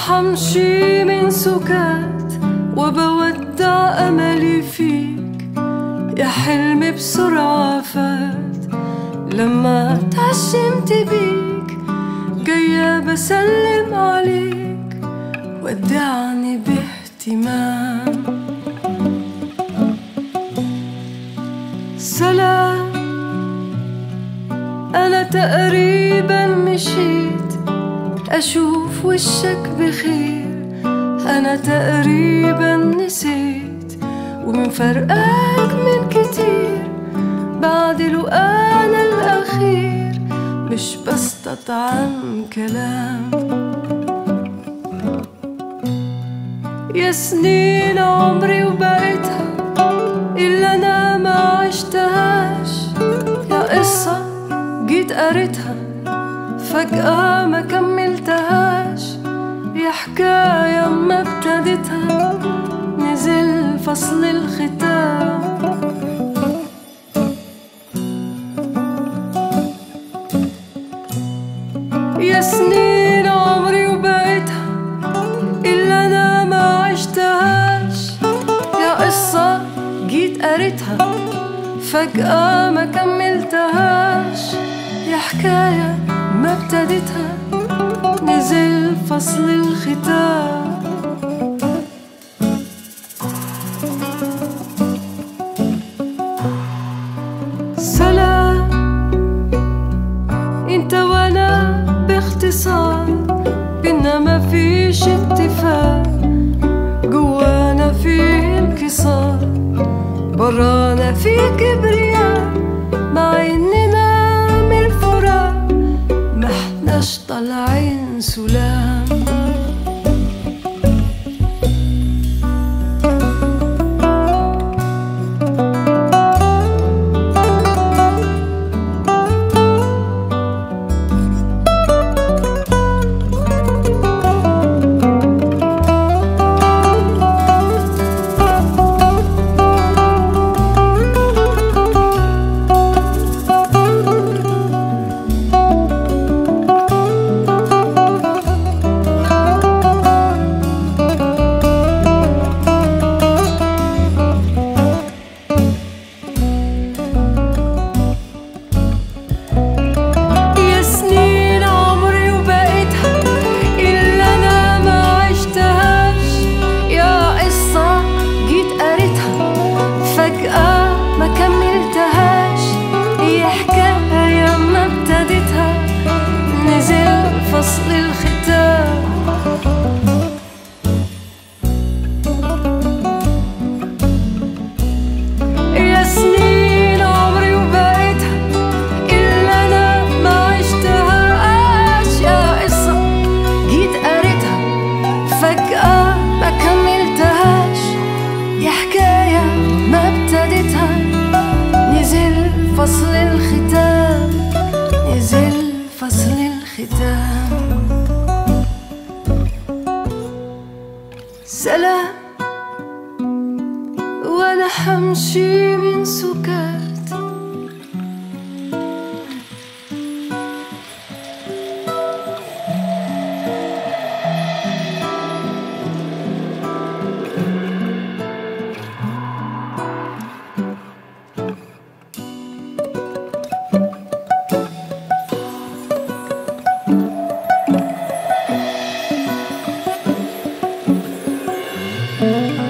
حمشي من سكات وبودع أملي فيك يا حلمي بسرعة فات لما تعشمت بيك جاية بسلم عليك ودعني باهتمام سلام أنا تقريبا مشيت أشوف وشك بخير أنا تقريبا نسيت ومن فرقك من كتير بعد أنا الأخير مش بستطعم كلام يا سنين عمري وبقيتها إلا أنا ما عشتهاش يا قصة جيت قريتها فجأة ما كملتهاش يا حكاية ما ابتديتها نزل فصل الختام يا سنين عمري وبقيتها إلا أنا ما عشتهاش يا قصة جيت قريتها فجأة ما كملتهاش يا حكاية ما ابتديتها نزل فصل الختام سلام انت وانا باختصار بينا ما فيش اتفاق جوانا فيه انكسار برانا في كبرياء مع اننا من الفراق ما احناش طالعين سلام يا سنين عمري وبقيتها إلا أنا ما عشتهاش يا قصة جيت قريتها فجأة ما كملتهاش هي حكاية ما ابتديتها نزل فصل الختام يا سنين عمري وبقيتها إلا أنا ما عشتهاش يا قصة جيت قريتها فجأة ما كملتهاش يا حكاية ما ابتديتها نزل فصل الختام نزل فصل الختام سلام وانا حمشي من سكات thank